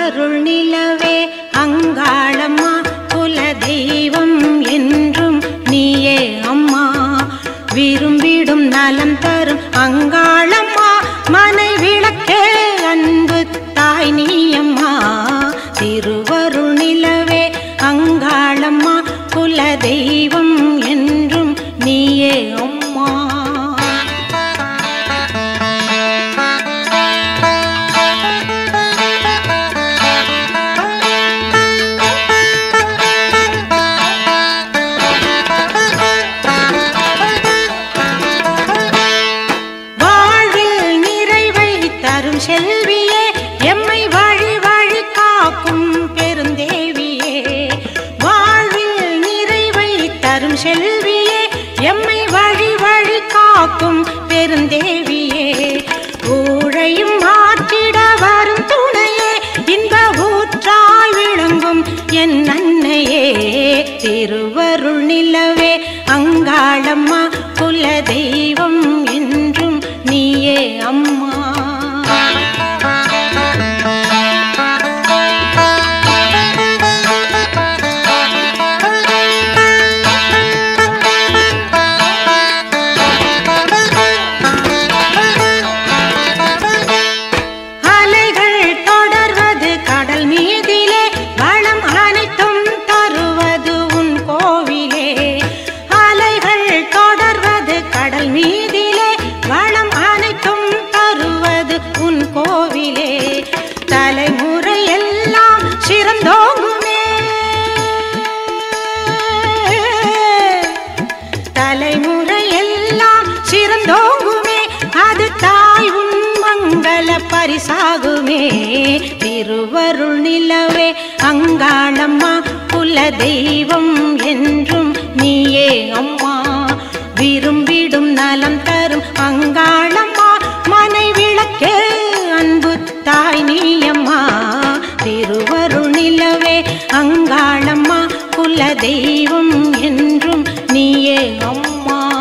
திருவருள் நிலவே அங்காளம்மா குல தெய்வம் என்றும் நீயே அம்மா விரும்பிடும் நலம் தரும் அங்காளம்மா மனை விளக்கே அன்பு தாய் நீயம்மா திருவருள் நிலவே அங்காளம்மா குல தெய்வம் என்றும் நீயே அம்மா வாழ்வில் நிறைவை தரும் செல்வியே எம்மை வழி வழி காக்கும் பெருந்தேவியே வாழ்வில் நிறைவை தரும் செல்வியே எம்மை வழி வழி காக்கும் பெருந்தேவியே ஊழையும் மாற்றிட வரும் துணையே இன்ப ஊற்றாய் விளங்கும் என் அன்னையே திருவருள் நிலவே அங்காளம்மா குல தெய்வம் என்றும் நீயே அம்மா அலைகள் தொடர்வது கடல் மீதிலே வளம் அனைத்தும் தருவது உன் கோவிலே அலைகள் தொடர்வது கடல் மீதிலே வளம் அனைத்தும் தருவது உன் கோவிலே தலைமுறை எல்லாம் சிறந்தோங்குமே தலைமுறை எல்லாம் சிறந்தோங்குமே அது தாய் உன் மங்கள பரிசாகுமே திருவருள் நிலவே அங்காளம்மா குல தெய்வம் என்றும் நீயே அம்மா விரும்பிடும் நலம் தரும் அங்காளம்மா மனை விளக்கே அன்பு தாய் நீயம்மா திருவருள் நிலவே அங்காளம்மா குல தெய்வம் என்றும் நீயே அம்மா